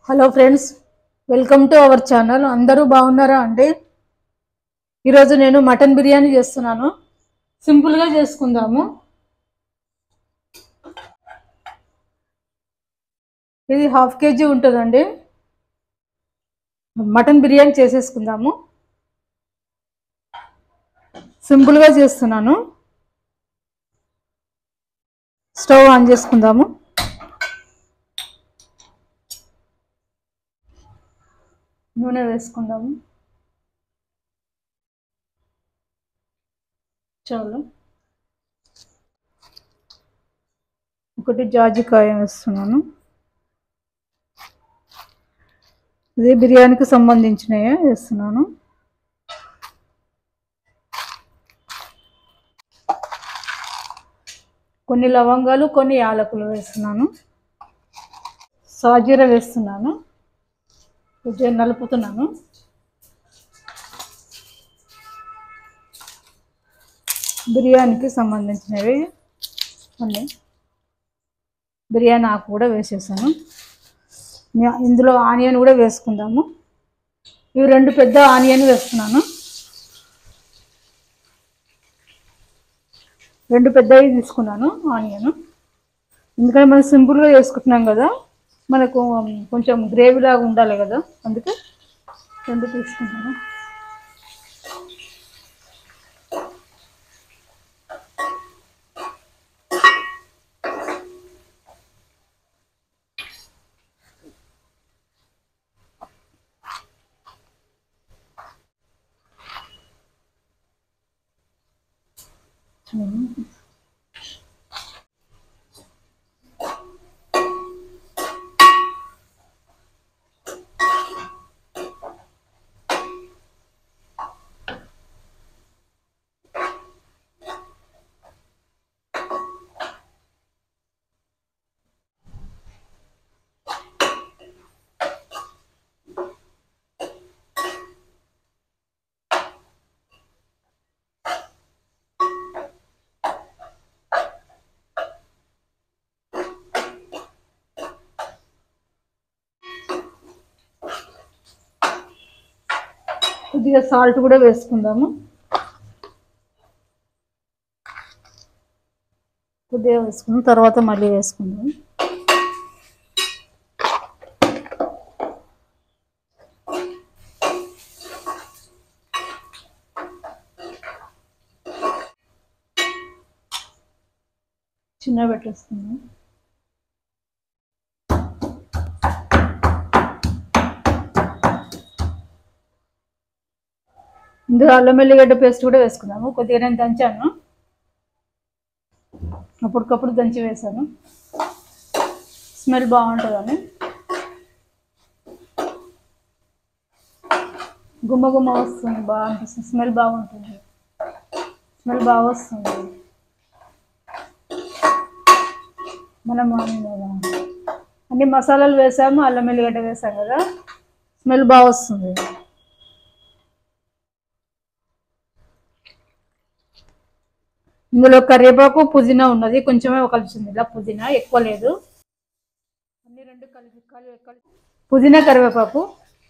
hello friends welcome to our channel అందరూ బాగున్నారా అండి ఈరోజు నేను మటన్ బిర్యానీ చేస్తున్నాను సింపుల్గా చేసుకుందాము ఇది హాఫ్ కేజీ ఉంటుందండి మటన్ బిర్యానీ చేసేసుకుందాము సింపుల్గా చేస్తున్నాను స్టవ్ ఆన్ చేసుకుందాము నూనె వేసుకుందాము చాలు ఒకటి జాజికాయ వేస్తున్నాను ఇది బిర్యానీకి సంబంధించినవి వేస్తున్నాను కొన్ని లవంగాలు కొన్ని యాలకులు వేస్తున్నాను సాజీర వేస్తున్నాను కొంచెం నలుపుతున్నాను బిర్యానీకి సంబంధించినవి కొన్ని బిర్యానీ ఆకు కూడా వేసేసాను న్యా- ఇందులో ఆనియన్ కూడా వేసుకుందాము ఇవి రెండు పెద్ద ఆనియన్ వేస్తున్నాను రెండు పెద్దవి తీసుకున్నాను ఆనియన్ ఎందుకంటే మనం సింపుల్గా చేసుకుంటున్నాం కదా మనకు కొంచెం గ్రేవీ లాగా ఉండాలి కదా అందుకే రెండు తీసుకుంటాను కొద్దిగా సాల్ట్ కూడా వేసుకుందాము కొద్దిగా వేసుకున్న తర్వాత మళ్ళీ వేసుకుందాం చిన్న పెట్టేస్తున్నాం ఇందులో అల్లం వెల్లిగడ్డ పేస్ట్ కూడా వేసుకుందాము కొద్దిగా నేను దంచాను అప్పటికప్పుడు దంచి వేసాను స్మెల్ బాగుంటుందని గుమ్మ గుమ్మ వస్తుంది బాగా అనిపిస్తుంది స్మెల్ బాగుంటుంది స్మెల్ బాగా వస్తుంది మనం అన్ని మసాలాలు వేసాము అల్లం వెల్లిగడ్డ వేసాం కదా స్మెల్ బాగా వస్తుంది ఇందులో కరివేపాకు పుదీనా ఉన్నది కొంచెమే కలిసింది ఇలా పుదీనా ఎక్కువ లేదు అన్ని రెండు కలిపి కలిపి కలిపి పుదీనా కరివేపాకు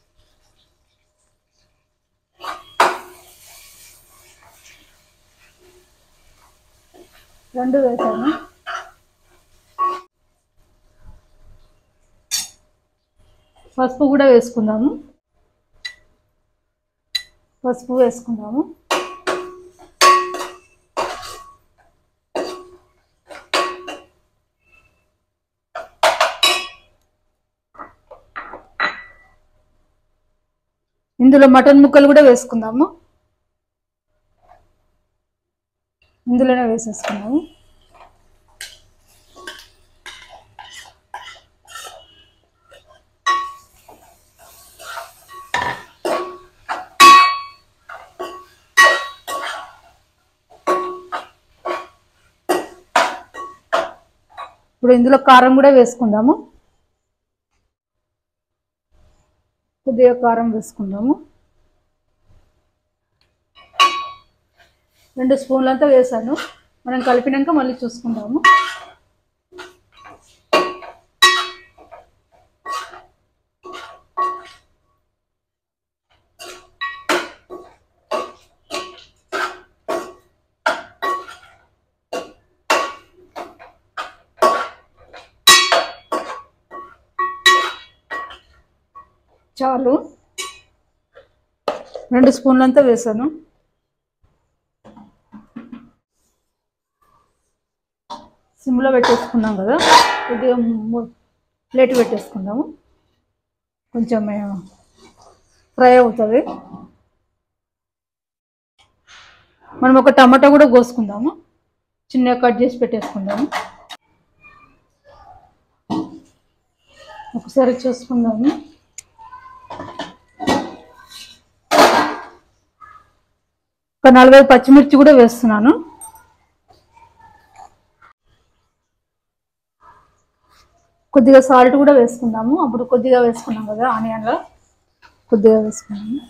రెండు వేసాను పసుపు కూడా వేసుకుందాము పసుపు వేసుకుందాము ఇందులో మటన్ ముక్కలు కూడా వేసుకుందాము ఇందులోనే వేసేసుకున్నాము ఇప్పుడు ఇందులో కారం కూడా వేసుకుందాము కొద్దిగా కారం వేసుకుందాము రెండు స్పూన్లంతా వేసాను మనం కలిపినాక మళ్ళీ చూసుకుందాము చాలు రెండు స్పూన్లంతా వేసాను సిమ్లో పెట్టేసుకున్నాం కదా కొద్దిగా ము- ప్లేట్ పెట్టేసుకుందాము కొంచెం ఫ్రై అవుతుంది మనం ఒక టమాటా కూడా కోసుకుందాము చిన్నగా కట్ చేసి పెట్టేసుకుందాము ఒకసారి చూసుకుందాము ఒక నలభై పచ్చిమిర్చి కూడా వేస్తున్నాను కొద్దిగా సాల్ట్ కూడా వేసుకుందాము అప్పుడు కొద్దిగా వేసుకున్నాం కదా ఆనియన్లో కొద్దిగా వేసుకున్నాము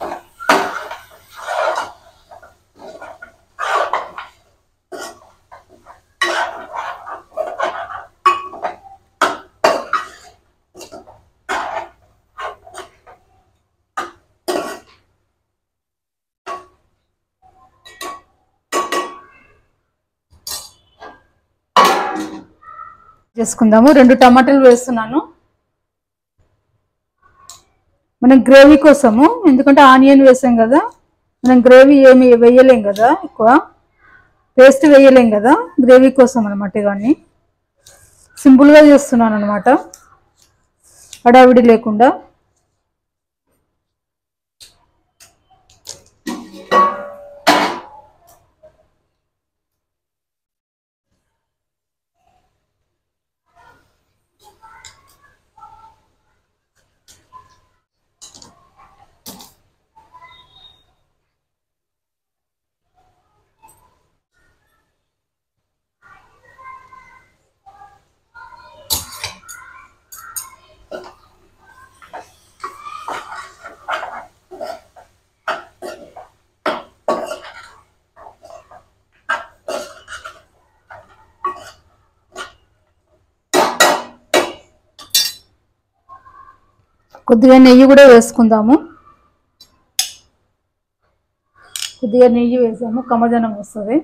చేసుకుందాము రెండు టమాటాలు వేస్తున్నాను మనం గ్రేవీ కోసము ఎందుకంటే ఆనియన్ వేసాం కదా మనం గ్రేవీ ఏమి వేయలేం కదా ఎక్కువ పేస్ట్ వేయలేం కదా గ్రేవీ కోసం అనమాట ఇవన్నీ సింపుల్గా చేస్తున్నాను అనమాట హడావిడి లేకుండా కొద్దిగా నెయ్యి కూడా వేసుకుందాము కొద్దిగా నెయ్యి వేసాము కమదనం వస్తుంది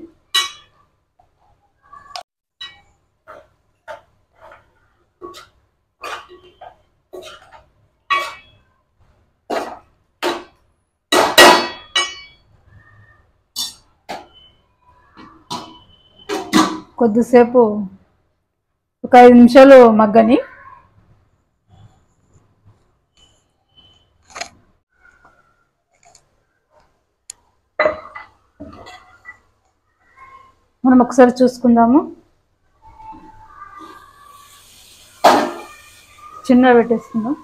కొద్దిసేపు ఒక ఐదు నిమిషాలు మగ్గని మనం ఒకసారి చూసుకుందాము చిన్న పెట్టేసుకుందాం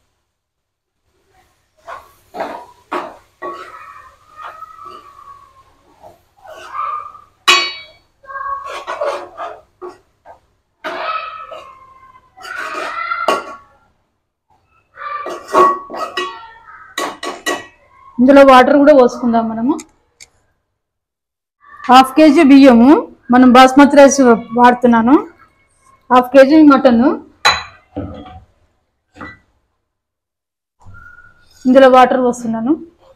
ఇందులో వాటర్ కూడా పోసుకుందాం మనము హాఫ్ కేజీ బియ్యము మనం బాస్మతి రైస్ వాడుతున్నాను హాఫ్ కేజీ మటన్ ఇందులో వాటర్ పోస్తున్నాను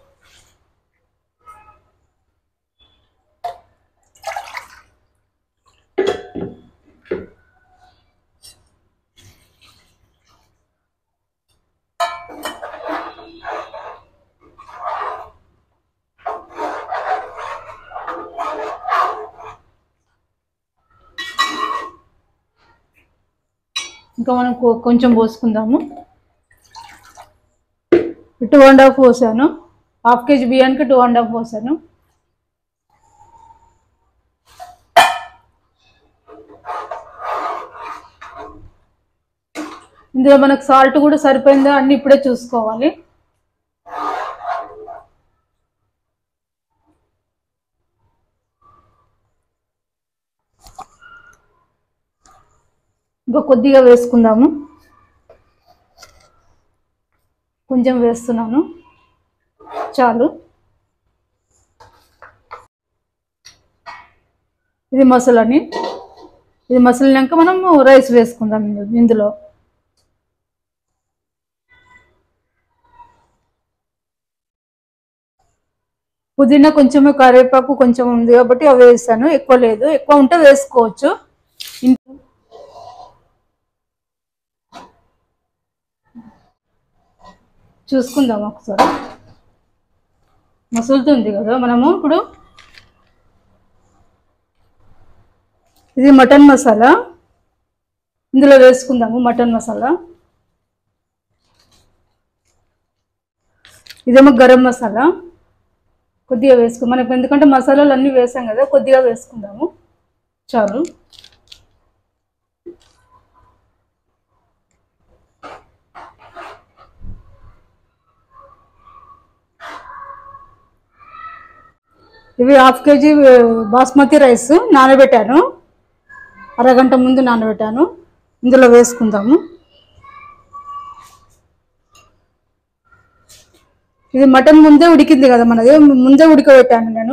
ఇంకా మనం కొ- కొంచెం పోసుకుందాము టూ అండ్ హాఫ్ పోసాను హాఫ్ కేజీ బియ్యానికి టూ అండ్ హాఫ్ పోసాను ఇందులో మనకు సాల్ట్ కూడా సరిపోయిందా అన్ని ఇప్పుడే చూసుకోవాలి ఇంకా కొద్దిగా వేసుకుందాము కొంచెం వేస్తున్నాను చాలు ఇది మసాలాని ఇది మసాలినాక మనము రైస్ వేసుకుందాం ఇందు- ఇందులో పుదీనా కొంచెం కరివేపాకు కొంచెం ఉంది కాబట్టి అవి వేసాను ఎక్కువ లేదు ఎక్కువ ఉంటే వేసుకోవచ్చు ఇంట్లో చూసుకుందాం ఒకసారి మసులుతుంది కదా మనము ఇప్పుడు ఇది మటన్ మసాలా ఇందులో వేసుకుందాము మటన్ మసాలా ఇదేమో గరం మసాలా కొద్దిగా వేసుకో మనకు ఎందుకంటే మసాలాలు అన్నీ వేసాం కదా కొద్దిగా వేసుకుందాము చాలు ఇవి హాఫ్ కేజీ బాస్మతి రైస్ నానబెట్టాను అరగంట ముందు నానబెట్టాను ఇందులో వేసుకుందాము ఇది మటన్ ముందే ఉడికింది కదా మనది ముందే ఉడకబెట్టాను నేను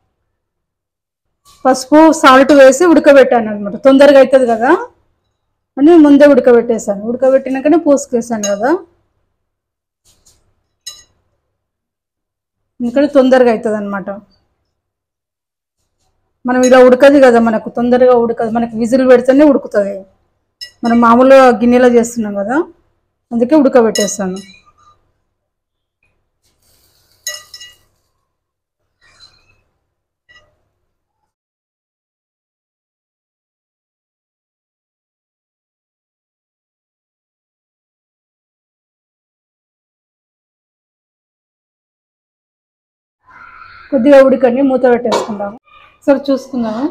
పసుపు సాల్ట్ వేసి ఉడకబెట్టాను అనమాట తొందరగా అవుతుంది కదా అని ముందే ఉడకబెట్టేసాను ఉడకబెట్టినాకనే పోసుకేసాను కదా ఎందుకంటే తొందరగా అవుతుంది అనమాట మనం ఇలా ఉడకదు కదా మనకు తొందరగా ఉడకదు మనకి విజిల్ పెడితేనే ఉడుకుతుంది మనం మామూలుగా గిన్నెలో చేస్తున్నాం కదా అందుకే ఉడకబెట్టేస్తాను కొద్దిగా ఉడికండి మూత పెట్టేసుకుందాము సరే చూసుకుందాము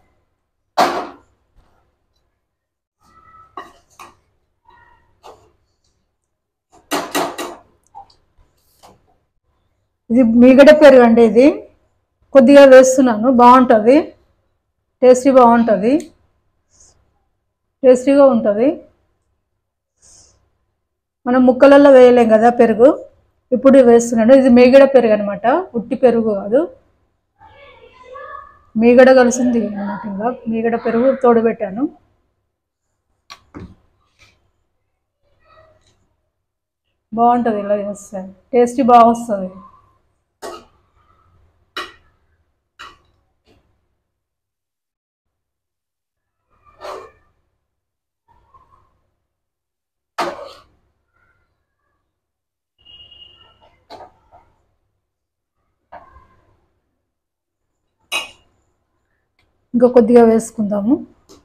ఇది మీగడ పెరుగు అండి ఇది కొద్దిగా వేస్తున్నాను బాగుంటుంది టేస్టీ బాగుంటుంది టేస్టీగా ఉంటుంది మనం ముక్కలలో వేయలేం కదా పెరుగు ఇప్పుడు వేస్తున్నాను ఇది మేగడ పెరుగు అనమాట ఉట్టి పెరుగు కాదు మీగడ కలిసింది అన్నమాట ఇంకా మీగడ పెరుగు తోడుపెట్టాను బాగుంటుంది ఇలా చేస్తే టేస్టీ బాగా వస్తుంది ఇంకా కొద్దిగా వేసుకుందాము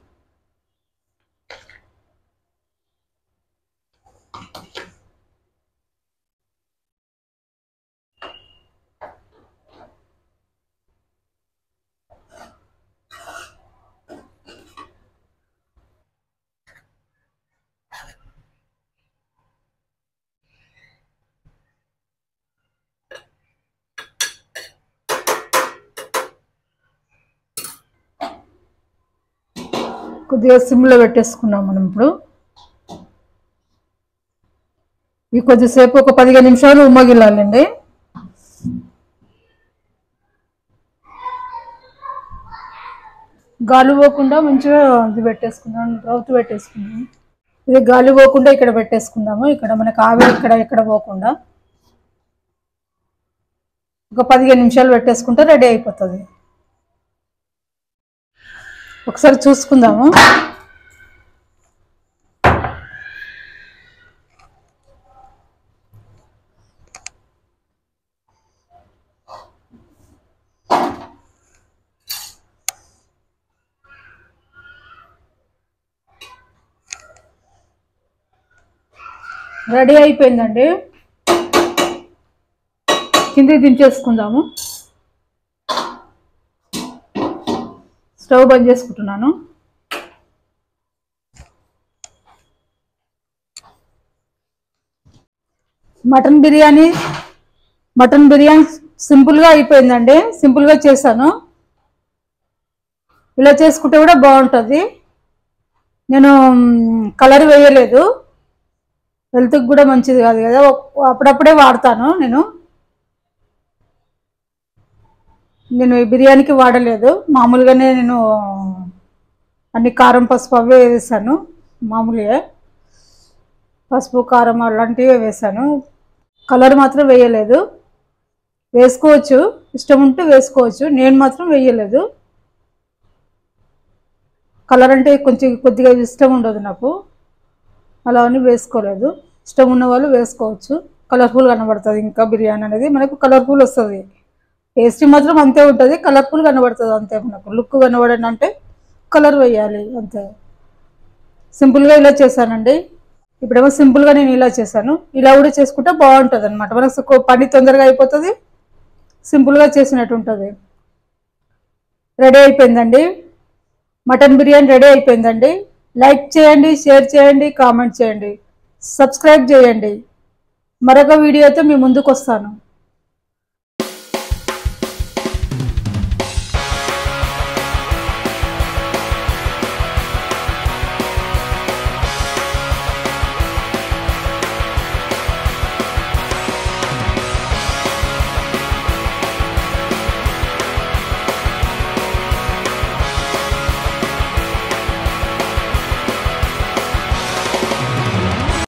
కొద్దిగా సిమ్లో పెట్టేసుకున్నాం మనం ఇప్పుడు ఈ కొద్దిసేపు ఒక పదిహేను నిమిషాలు ఉమ్మగిల్లాలండి గాలి పోకుండా మంచిగా ఇది పెట్టేసుకుందాం రౌతు పెట్టేసుకుందాం ఇది గాలి పోకుండా ఇక్కడ పెట్టేసుకుందాము ఇక్కడ మనకు ఆవిరి ఇక్కడ ఇక్కడ పోకుండా ఒక పదిహేను నిమిషాలు పెట్టేసుకుంటే రెడీ అయిపోతుంది ఒకసారి చూసుకుందాము రెడీ అయిపోయిందండి కిందికి దించేసుకుందాము స్టవ్ బంద్ చేసుకుంటున్నాను మటన్ బిర్యానీ మటన్ బిర్యానీ సింపుల్గా అయిపోయిందండి సింపుల్గా చేశాను ఇలా చేసుకుంటే కూడా బాగుంటుంది నేను మ్, కలర్ వేయలేదు హెల్త్కి కూడా మంచిది కాదు కదా ఒక్- అప్పుడప్పుడే వాడతాను నేను నేను ఈ బిర్యానీకి వాడలేదు మామూలుగానే నేను అన్ని కారం పసుపు అవే వేసాను మామూలుగా పసుపు కారం అలాంటివే వేసాను కలర్ మాత్రం వేయలేదు వేసుకోవచ్చు ఇష్టం ఉంటే వేసుకోవచ్చు నేను మాత్రం వేయలేదు కలర్ అంటే కొంచెం కొద్దిగా ఇష్టం ఉండదు నాకు అలా అని వేసుకోలేదు ఇష్టం ఉన్న వాళ్ళు వేసుకోవచ్చు కలర్ఫుల్ కనబడుతుంది ఇంకా బిర్యానీ అనేది మనకు కలర్ఫుల్ వస్తుంది టేస్ట్ మాత్రం అంతే ఉంటుంది కలర్ఫుల్ కనబడుతుంది అంతే మనకు లుక్ కనబడండి అంటే కలర్ వేయాలి అంతే సింపుల్గా ఇలా చేశానండి ఇప్పుడేమో సింపుల్గా నేను ఇలా చేశాను ఇలా కూడా చేసుకుంటే బాగుంటుంది అనమాట మనకు కొ- పని తొందరగా అయిపోతుంది సింపుల్గా చేసినట్టు ఉంటుంది రెడీ అయిపోయిందండి మటన్ బిర్యానీ రెడీ అయిపోయిందండి లైక్ చేయండి షేర్ చేయండి కామెంట్ చేయండి సబ్స్క్రైబ్ చేయండి మరొక వీడియోతో మీ ముందుకు వస్తాను